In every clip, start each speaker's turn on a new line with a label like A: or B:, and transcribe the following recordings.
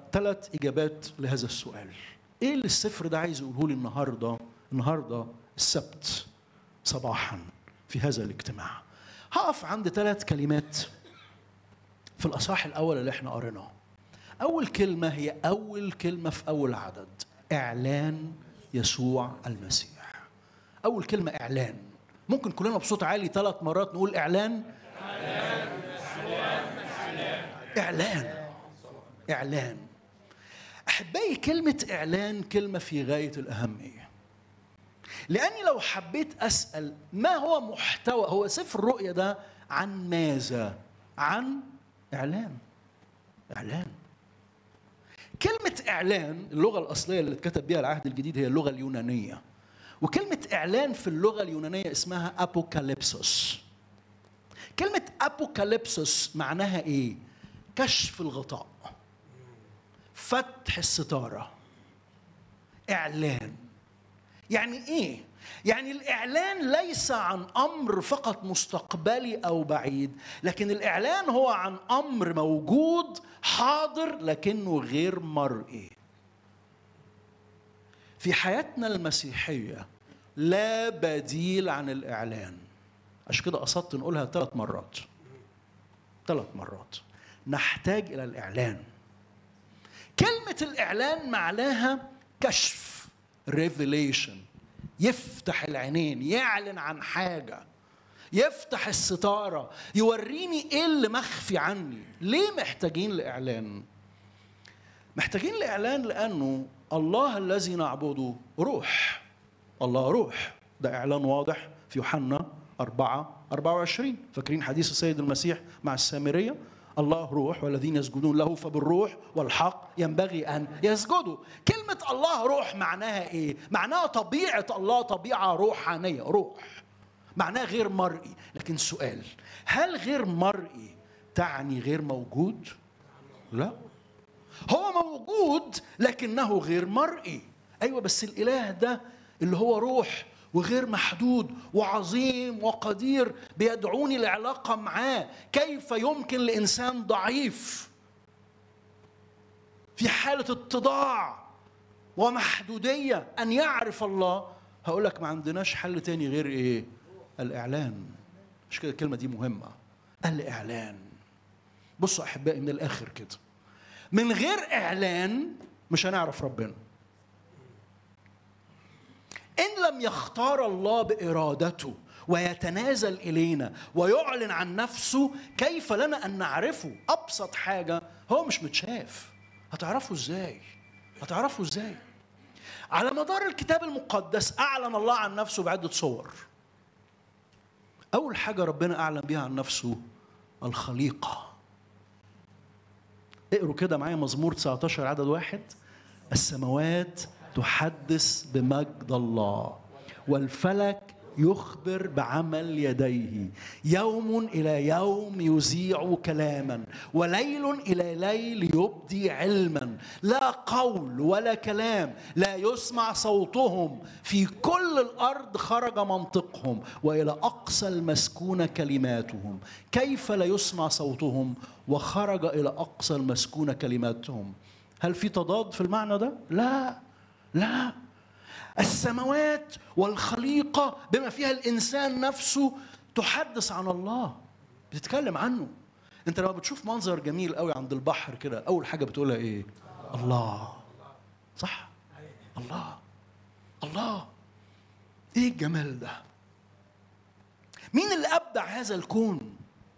A: ثلاث اجابات لهذا السؤال ايه اللي السفر ده عايز يقوله لي النهارده النهارده السبت صباحا في هذا الاجتماع هقف عند ثلاث كلمات في الاصحاح الاول اللي احنا قريناه اول كلمه هي اول كلمه في اول عدد اعلان يسوع المسيح اول كلمه اعلان ممكن كلنا بصوت عالي ثلاث مرات نقول اعلان اعلان اعلان احبائي كلمه اعلان كلمه في غايه الاهميه لاني لو حبيت اسال ما هو محتوى هو سفر الرؤيا ده عن ماذا عن اعلان اعلان كلمة إعلان اللغة الأصلية اللي اتكتب بها العهد الجديد هي اللغة اليونانية وكلمة إعلان في اللغة اليونانية اسمها أبوكاليبسوس كلمة أبوكاليبسوس معناها إيه؟ كشف الغطاء فتح الستارة إعلان يعني إيه؟ يعني الإعلان ليس عن أمر فقط مستقبلي أو بعيد لكن الإعلان هو عن أمر موجود حاضر لكنه غير مرئي في حياتنا المسيحية لا بديل عن الإعلان عشان كده قصدت نقولها ثلاث مرات ثلاث مرات نحتاج إلى الإعلان كلمة الإعلان معناها كشف revelation يفتح العينين يعلن عن حاجة يفتح الستارة يوريني ايه اللي مخفي عني ليه محتاجين لإعلان محتاجين لإعلان لأنه الله الذي نعبده روح الله روح ده إعلان واضح في يوحنا 4 24 فاكرين حديث السيد المسيح مع السامرية الله روح والذين يسجدون له فبالروح والحق ينبغي ان يسجدوا كلمه الله روح معناها ايه معناها طبيعه الله طبيعه روحانيه روح معناها غير مرئي لكن سؤال هل غير مرئي تعني غير موجود لا هو موجود لكنه غير مرئي ايوه بس الاله ده اللي هو روح وغير محدود وعظيم وقدير بيدعوني لعلاقة معاه كيف يمكن لإنسان ضعيف في حالة اتضاع ومحدودية أن يعرف الله هقول لك ما عندناش حل تاني غير إيه الإعلان مش كده الكلمة دي مهمة الإعلان بصوا أحبائي من الآخر كده من غير إعلان مش هنعرف ربنا إن لم يختار الله بإرادته ويتنازل إلينا ويعلن عن نفسه كيف لنا أن نعرفه أبسط حاجة هو مش متشاف هتعرفه إزاي هتعرفه إزاي على مدار الكتاب المقدس أعلن الله عن نفسه بعدة صور أول حاجة ربنا أعلن بها عن نفسه الخليقة اقروا كده معايا مزمور 19 عدد واحد السماوات تحدث بمجد الله والفلك يخبر بعمل يديه يوم الى يوم يذيع كلاما وليل الى ليل يبدي علما لا قول ولا كلام لا يسمع صوتهم في كل الارض خرج منطقهم والى اقصى المسكونه كلماتهم كيف لا يسمع صوتهم وخرج الى اقصى المسكونه كلماتهم هل في تضاد في المعنى ده لا لا السماوات والخليقة بما فيها الإنسان نفسه تحدث عن الله بتتكلم عنه انت لما بتشوف منظر جميل قوي عند البحر كده اول حاجه بتقولها ايه الله صح الله الله ايه الجمال ده مين اللي ابدع هذا الكون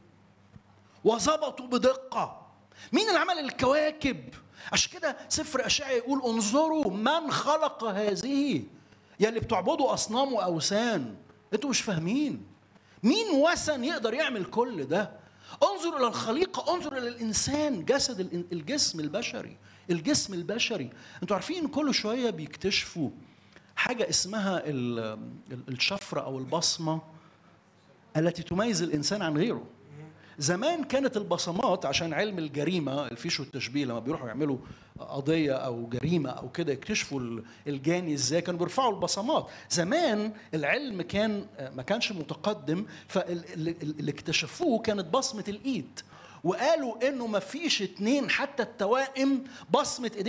A: وظبطه بدقه مين اللي عمل الكواكب عشان كده سفر اشعيا يقول انظروا من خلق هذه يا اللي بتعبدوا اصنام واوثان انتوا مش فاهمين مين وثن يقدر يعمل كل ده انظر الى الخليقه انظر الى الانسان جسد الجسم البشري الجسم البشري انتوا عارفين كل شويه بيكتشفوا حاجه اسمها الشفره او البصمه التي تميز الانسان عن غيره زمان كانت البصمات عشان علم الجريمه الفيش والتشبيه لما بيروحوا يعملوا قضيه او جريمه او كده يكتشفوا الجاني ازاي كانوا بيرفعوا البصمات زمان العلم كان ما كانش متقدم فاللي اكتشفوه كانت بصمه الايد وقالوا انه ما فيش اتنين حتى التوائم بصمه ايديهم